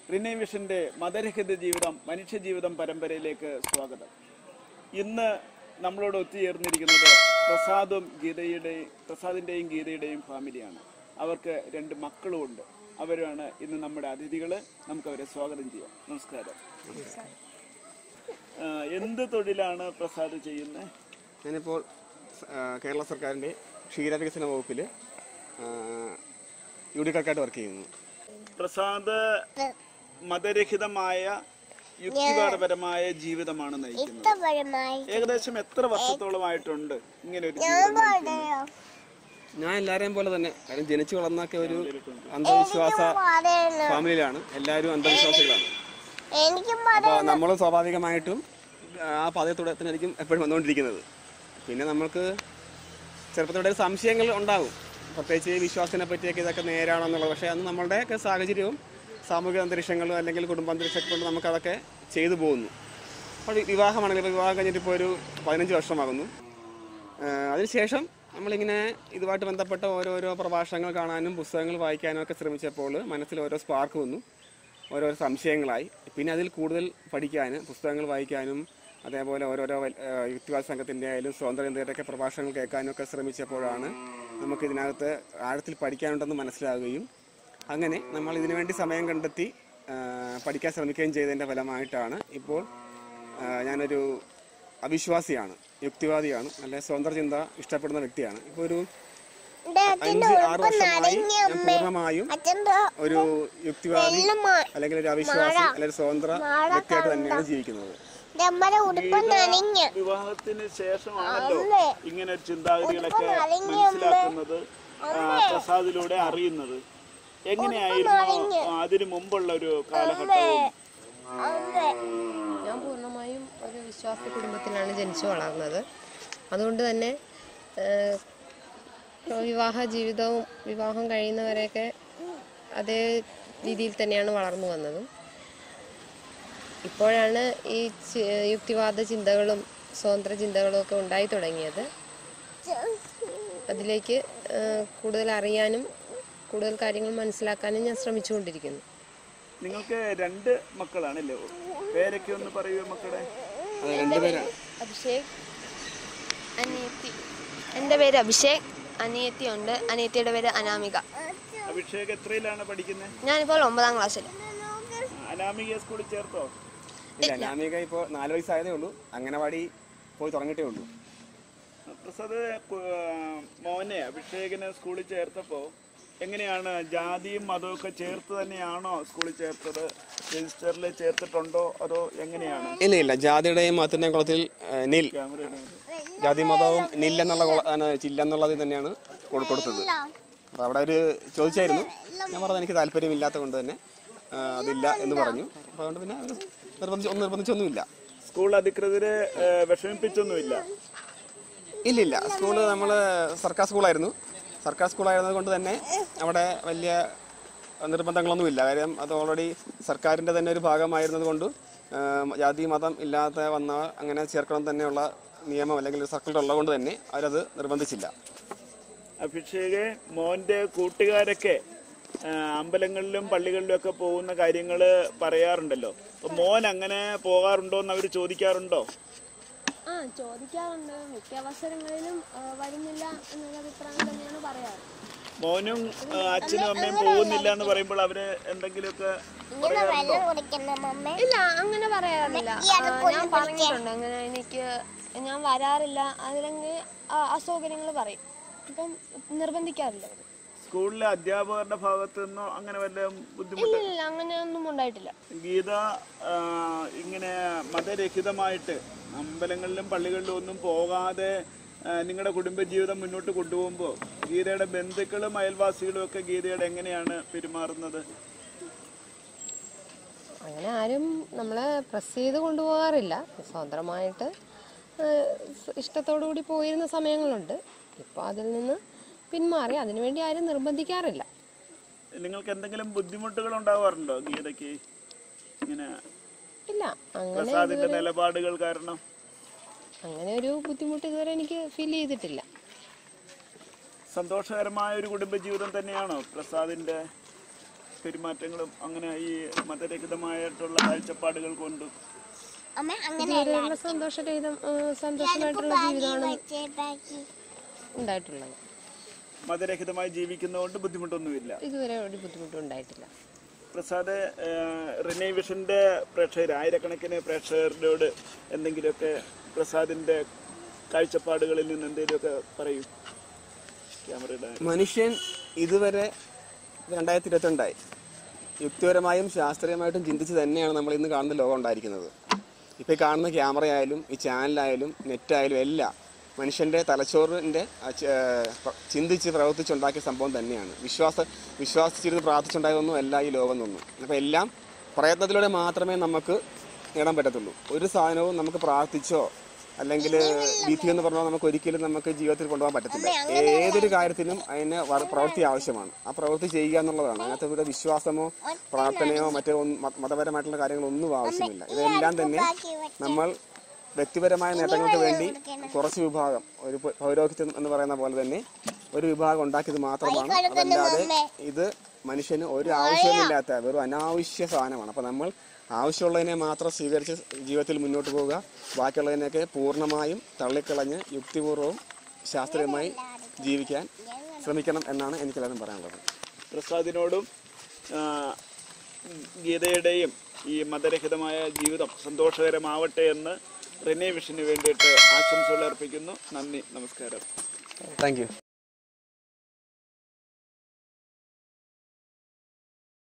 റിനേവിഷന്റെ മതരഹിത ജീവിതം മനുഷ്യജീവിതം പരമ്പരയിലേക്ക് സ്വാഗതം ഇന്ന് നമ്മളോട് ഒത്തുചേർന്നിരിക്കുന്നത് പ്രസാദും ഗീതയുടെയും പ്രസാദിന്റെയും ഗീതയുടെയും ഫാമിലിയാണ് അവർക്ക് രണ്ട് മക്കളുമുണ്ട് അവരാണ് ഇന്ന് നമ്മുടെ അതിഥികൾ നമുക്ക് അവരെ സ്വാഗതം ചെയ്യാം നമസ്കാരം ആ, എന്ത് തൊഴിലാണ് പ്രസാദ് ചെയ്യുന്നത് ഞാനിപ്പോൾ ആ, കേരള സർക്കാരിൻ്റെ ക്ഷീരവികസന വകുപ്പിൽ യു ഡി ക്ലർക്കായിട്ട് വർക്ക് ചെയ്യുന്നു പ്രസാദ് മതരഹിതമായ യുക്തിവാദപരമായ ജീവിതമാണ് നയിക്കുന്നത് ഇഷ്ടപരമായി ഏകദേശം എത്ര വർഷത്തോളമായിട്ടുണ്ട് ഇങ്ങനെ ഒരു ജീവിതം നയിക്കുന്നത്? ഞാൻ എല്ലാവരെയും പോലെ തന്നെ കാര്യം ജനിച്ചു വളർന്നൊക്കെ ഒരു അന്ധവിശ്വാസ പറയണം ഫാമിലിയിലാണ് എല്ലാവരും അന്ധവിശ്വാസികളാണ് എനിക്കും അപ്പോൾ നമ്മൾ സ്വാഭാവികമായിട്ടും ആ പാതയത്തൂടെ തന്നെ ആയിരിക്കും എപ്പോഴും വന്നുകൊണ്ടിരിക്കുന്നത് പിന്നെ നമുക്ക് ചെറുപ്പത്തോടെ ഒരു സംശയങ്ങൾ ഉണ്ടാകും പ്രത്യേകിച്ച് ഈ വിശ്വാസത്തിനെ പറ്റിയൊക്കെ ഇതൊക്കെ നേരാണോ എന്നുള്ളത് പക്ഷേ അന്ന് നമ്മളുടെയൊക്കെ സാഹചര്യവും സാമൂഹിക അന്തരീക്ഷങ്ങളും അല്ലെങ്കിൽ കുടുംബാന്തരീക്ഷമൊക്കെ കൊണ്ട് നമുക്കതൊക്കെ ചെയ്തു പോകുന്നു അപ്പോൾ വി- വിവാഹമാണെങ്കിൽ ഇപ്പോൾ വിവാഹം കഴിഞ്ഞിട്ട് ഇപ്പോൾ ഒരു പതിനഞ്ച് വർഷമാകുന്നു ആഹ് അതിനുശേഷം നമ്മളിങ്ങനെ ഇതുമായിട്ട് ബന്ധപ്പെട്ട ഓരോരോ പ്രഭാഷണങ്ങൾ കാണാനും പുസ്തകങ്ങൾ വായിക്കാനും ഒക്കെ ശ്രമിച്ചപ്പോൾ മനസ്സിൽ ഓരോ സ്പാർക്ക് വന്നു ഓരോരോ സംശയങ്ങളായി പിന്നെ അതിൽ കൂടുതൽ പഠിക്കാനും പുസ്തകങ്ങൾ വായിക്കാനും അതേപോലെ ഓരോരോ വൽ- ആഹ് യുക്തിവാദ സംഘത്തിൻ്റെ ആയാലും സ്വാതന്ത്ര്യത്തിൻ്റെ ഒക്കെ പ്രഭാഷണങ്ങൾ കേൾക്കാനും ഒക്കെ ശ്രമിച്ചപ്പോഴാണ് നമുക്ക് ഇതിനകത്ത് ആഴത്തിൽ പഠിക്കാനുണ്ടെന്ന് മനസ്സിലാവുകയും അങ്ങനെ നമ്മൾ ഇതിനു വേണ്ടി സമയം കണ്ടെത്തി ആഹ് പഠിക്കാൻ ശ്രമിക്കുകയും ചെയ്തതിൻ്റെ ഫലമായിട്ടാണ് ഇപ്പോൾ ആഹ് ഞാനൊരു അവിശ്വാസിയാണ് യുക്തിവാദിയാണ് നല്ല സ്വതന്ത്ര ചിന്ത ഇഷ്ടപ്പെടുന്ന വ്യക്തിയാണ് ഇപ്പോൾ ഒരു അഞ്ച് ആറ് വർഷമായി ഞാൻ പൂർണ്ണമായും അച്ഛൻ്റെ ഒരു യുക്തിവാദി അല്ലെങ്കിൽ ഒരു അവിശ്വാസി അല്ലെങ്കിൽ ഒരു സ്വതന്ത്ര വ്യക്തിയായിട്ട് തന്നെയാണ് ജീവിക്കുന്നത് അമ്മയുടെ ഉടുപ്പ് നനഞ്ഞ് വിവാഹത്തിന് ശേഷമാണല്ലോ ഇങ്ങനെ ഒരു ചിന്താഗതികളൊക്കെ മനസ്സിലാക്കുന്നത് ആ, പ്രസാദിലൂടെ അറിയുന്നത് എങ്ങനെയായിരുന്നു ആ, അതിനു മുമ്പുള്ള ഒരു കാലഘട്ടവും ഞാൻ പൂർണ്ണമായും ഒരു വിശ്വാസി കുടുംബത്തിലാണ് ജനിച്ചു വളർന്നത് അതുകൊണ്ട് തന്നെ ഏഹ്, വിവാഹ ജീവിതവും വിവാഹം കഴിയുന്നവരെയൊക്കെ അതേ രീതിയിൽ തന്നെയാണ് വളർന്നു വന്നതും ഇപ്പോഴാണ് ഈ ചി- യുക്തിവാദ ചിന്തകളും സ്വതന്ത്ര ചിന്തകളും ഒക്കെ ഉണ്ടായി തുടങ്ങിയത് അതിലേക്ക് ഏഹ്, കൂടുതൽ അറിയാനും കൂടുതൽ കാര്യങ്ങൾ മനസ്സിലാക്കാനും ഞാൻ ശ്രമിച്ചുകൊണ്ടിരിക്കുന്നു നിങ്ങൾക്ക് രണ്ട് മക്കളാണല്ലേ പേരൊക്കെ ഒന്ന് പറയൂ മക്കളെ അത് രണ്ടുപേരാണ് അഭിഷേക് അനിയത്തി എൻ്റെ പേര് അഭിഷേക് അനിയത്തി ഉണ്ട് അനിയത്തിയുടെ പേര് അനാമിക അഭിഷേക് എത്രയിലാണ് പഠിക്കുന്നത് ഞാനിപ്പോൾ ഒമ്പതാം ക്ലാസ്സിൽ അനാമിക സ്കൂളിൽ ചേർത്തോ ഇല്ല അനാമിക ഇപ്പോൾ നാല് വയസ്സായതേ ഉള്ളൂ അംഗനവാടി പോയി തുടങ്ങിയിട്ടേ ഉള്ളൂ പ്രസാദ് കു- മോനെ അഭിഷേകിനെ സ്കൂളിൽ ചേർത്തപ്പോ എങ്ങനെയാണ് ജാതിയും മതവും ഒക്കെ ചേർത്ത് തന്നെയാണോ സ്കൂളിൽ ചേർത്തത് രജിസ്റ്ററിൽ ചേർത്തിട്ടുണ്ടോ അതോ എങ്ങനെയാണ് ഇല്ല ഇല്ല ജാതിയുടെയും മതത്തിൻ്റെയും കുളത്തിൽ ഏഹ്, നിൽ ക്യാമറയുടെ ജാതി മതവും നില്ലെന്നുള്ള കുള- ആണ് ചില്ലെന്നുള്ളതിൽ തന്നെയാണ് കൊടു- കൊടുത്തത് അപ്പോൾ അവിടെ ഒരു ചോദിച്ചായിരുന്നു ഞാൻ പറഞ്ഞത് എനിക്ക് താല്പര്യമില്ലാത്ത കൊണ്ട് തന്നെ ആ, അതില്ല എന്ന് പറഞ്ഞു അപ്പോൾ അതുകൊണ്ട് പിന്നെ അവർ നിർബന്ധിച്ച് ഒന്നും നിർബന്ധിച്ചൊന്നുമില്ല സ്കൂൾ അധികൃതരെ ഏ, വിഷമിപ്പിച്ചൊന്നുമില്ല ഇല്ലില്ല സ്കൂള് നമ്മൾ സർക്കാർ സ്കൂളായിരുന്നു സർക്കാർ സ്കൂളായിരുന്നത് കൊണ്ട് തന്നെ അവിടെ വലിയ നിർബന്ധങ്ങളൊന്നുമില്ല കാര്യം അത് ഓൾറെഡി സർക്കാരിൻ്റെ തന്നെ ഒരു ഭാഗമായിരുന്നത് കൊണ്ട് ആ, ജാതി മതം ഇല്ലാതെ വന്ന അങ്ങനെ ചേർക്കണം തന്നെയുള്ള നിയമം അല്ലെങ്കിൽ ഒരു സർക്കിൾ ഉള്ളത് കൊണ്ട് തന്നെ അവരത് നിർബന്ധിച്ചില്ല അഭിഷേക് മോന്റെ കൂട്ടുകാരൊക്കെ ആ, അമ്പലങ്ങളിലും പള്ളികളിലും ഒക്കെ പോകുന്ന കാര്യങ്ങൾ പറയാറുണ്ടല്ലോ അപ്പൊ മോൻ അങ്ങനെ പോകാറുണ്ടോ എന്ന് അവർ ചോദിക്കാറുണ്ടോ ആ ചോദിക്കാറുണ്ട് മിക്ക അവസരങ്ങളിലും ആ, വരുന്നില്ല എന്നുള്ള അഭിപ്രായം തന്നെയാണ് പറയാറ് മോനും ആ, അച്ഛനും അമ്മയും പോകുന്നില്ല എന്ന് പറയുമ്പോൾ അവര് എന്തെങ്കിലുമൊക്കെ ഇങ്ങനെ വെള്ളം കുടിക്കണം അമ്മ ഇല്ല അങ്ങനെ പറയാറില്ല ആ, ഞാൻ പറഞ്ഞിട്ടുണ്ട് അങ്ങനെ എനിക്ക് ഞാൻ വരാറില്ല അതിലെങ്കിൽ അസൗകര്യങ്ങൾ പറയും അപ്പം നിർബന്ധിക്കാറില്ല അവര്. സ്കൂളിലെ അധ്യാപകരുടെ ഭാഗത്തു നിന്നോ അങ്ങനെ വല്ല ബുദ്ധിമുട്ട് ഇല്ല ഇല്ല അങ്ങനെയൊന്നും ഉണ്ടായിട്ടില്ല ഗീത ആ, ഇങ്ങനെ മതരഹിതമായിട്ട് അമ്പലങ്ങളിലും പള്ളികളിലും ഒന്നും പോകാതെ നിങ്ങളുടെ കുടുംബജീവിതം മുന്നോട്ട് കൊണ്ടുപോകുമ്പോൾ ഗീതയുടെ ബന്ധുക്കളും അയൽവാസികളും ഒക്കെ ഗീതയുടെ എങ്ങനെയാണ് പെരുമാറുന്നത് അങ്ങനെ ആരും നമ്മളെ പ്രസ് ചെയ്ത് കൊണ്ടുപോകാറില്ല സ്വതന്ത്രമായിട്ട് ഏഹ്, സ് ഇഷ്ടത്തോടു കൂടി പോയിരുന്ന സമയങ്ങളുണ്ട് ഇപ്പോൾ അതിൽ നിന്ന് പിന്മാറി അതിനുവേണ്ടി ആരും നിർബന്ധിക്കാറില്ല നിങ്ങൾക്ക് എന്തെങ്കിലും ബുദ്ധിമുട്ടുകൾ ഉണ്ടാവാറുണ്ടോ ഗീതയ്ക്ക് ഇങ്ങനെ ഇല്ല അങ്ങനെ പ്രസാദിന്റെ നിലപാടുകൾ കാരണം അങ്ങനെ ഒരു ബുദ്ധിമുട്ട് ഇതുവരെ എനിക്ക് ഫീൽ ചെയ്തിട്ടില്ല സന്തോഷകരമായ ഒരു കുടുംബജീവിതം തന്നെയാണോ പ്രസാദിന്റെ പെരുമാറ്റങ്ങളും അങ്ങനെ ഈ മതരഹിതമായിട്ടുള്ള കാഴ്ചപ്പാടുകൾ കൊണ്ടും അമ്മ അങ്ങനെയല്ല ഇതുവരെയുള്ള സന്തോഷരഹിതം ആ, സന്തോഷമായിട്ടുള്ള ജീവിതമാണ് വെച്ചേ ബാക്കി ഉണ്ടായിട്ടുള്ളത് മതരഹിതമായി ജീവിക്കുന്നതുകൊണ്ട് ബുദ്ധിമുട്ടൊന്നുമില്ല ഇതുവരെ ഒരു ബുദ്ധിമുട്ടും ഉണ്ടായിട്ടില്ല പ്രസാദ് ഏഹ്, റിനൈ വിഷന്റെ പ്രേക്ഷകർ ആയിരക്കണക്കിന് പ്രേക്ഷകരോട് എന്തെങ്കിലുമൊക്കെ പ്രസാദിന്റെ കാഴ്ചപ്പാടുകളിൽ നിന്ന് എന്തെങ്കിലുമൊക്കെ പറയൂ ക്യാമറയുടെ മനുഷ്യൻ ഇതുവരെ രണ്ടായിരത്തി ഇരുപത്തിരണ്ടായി യുക്തിപരമായും ശാസ്ത്രീയമായിട്ടും ചിന്തിച്ച് തന്നെയാണ് നമ്മൾ ഇന്ന് കാണുന്ന ലോകം ഉണ്ടായിരിക്കുന്നത് ഇപ്പോൾ ഈ കാണുന്ന ക്യാമറ ആയാലും ഈ ചാനലായാലും നെറ്റായാലും എല്ലാം മനുഷ്യൻ്റെ തലച്ചോറിൻ്റെ ആ ച- ഏഹ് പ്ര- ചിന്തിച്ച് പ്രവർത്തിച്ചുണ്ടാക്കിയ സംഭവം തന്നെയാണ് വിശ്വാസ വിശ്വാസിച്ചിരുന്ന് പ്രാർത്ഥിച്ചുണ്ടായതൊന്നും അല്ല ഈ ലോകം നിന്നും അപ്പോൾ എല്ലാം പ്രയത്നത്തിലൂടെ മാത്രമേ നമുക്ക് നേടാൻ പറ്റത്തുള്ളൂ ഒരു സാധനവും നമുക്ക് പ്രാർത്ഥിച്ചോ അല്ലെങ്കിൽ വിധി എന്ന് പറഞ്ഞാൽ നമുക്ക് ഒരിക്കലും നമുക്ക് ജീവിതത്തിൽ കൊണ്ടുപോകാൻ പറ്റത്തില്ല ഏതൊരു കാര്യത്തിനും അതിന് വ- പ്രവൃത്തി ആവശ്യമാണ് ആ പ്രവൃത്തി ചെയ്യുക എന്നുള്ളതാണ് അതിനകത്ത് ഇവിടെ വിശ്വാസമോ പ്രാർത്ഥനയോ മറ്റോ ഒന്നും മത- മതപരമായിട്ടുള്ള കാര്യങ്ങളൊന്നും ആവശ്യമില്ല ഇതെല്ലാം തന്നെ നമ്മൾ വ്യക്തിപരമായ നേട്ടങ്ങൾക്ക് വേണ്ടി കുറച്ച് വിഭാഗം ഒരു പ- പൗരോഹിത്യം എന്ന് പറയുന്ന പോലെ തന്നെ ഒരു വിഭാഗം ഉണ്ടാക്കിയത് മാത്രമാണ് അതല്ലാതെ ഇത് മനുഷ്യന് ഒരു ആവശ്യമില്ലാത്ത വെറും അനാവശ്യ സാധനമാണ് അപ്പോൾ നമ്മൾ ആവശ്യമുള്ളതിനെ മാത്രം സ്വീകരിച്ച് ജീവിതത്തിൽ മുന്നോട്ട് പോവുക ബാക്കിയുള്ളതിനെയൊക്കെ പൂർണ്ണമായും തള്ളിക്കളഞ്ഞ് യുക്തിപൂർവ്വവും ശാസ്ത്രീയമായി ജീവിക്കാൻ ശ്രമിക്കണം എന്നാണ് എനിക്കെല്ലാവരും പറയാനുള്ളത് പ്രസാദിനോടും ആ, ഗീതയുടെയും ഈ മതരഹിതമായ ജീവിതം സന്തോഷകരമാവട്ടെ എന്ന് റിനൈ വിഷന് വേണ്ടിയിട്ട് ആശംസകൾ അർപ്പിക്കുന്നു നന്ദി നമസ്കാരം താങ്ക് യു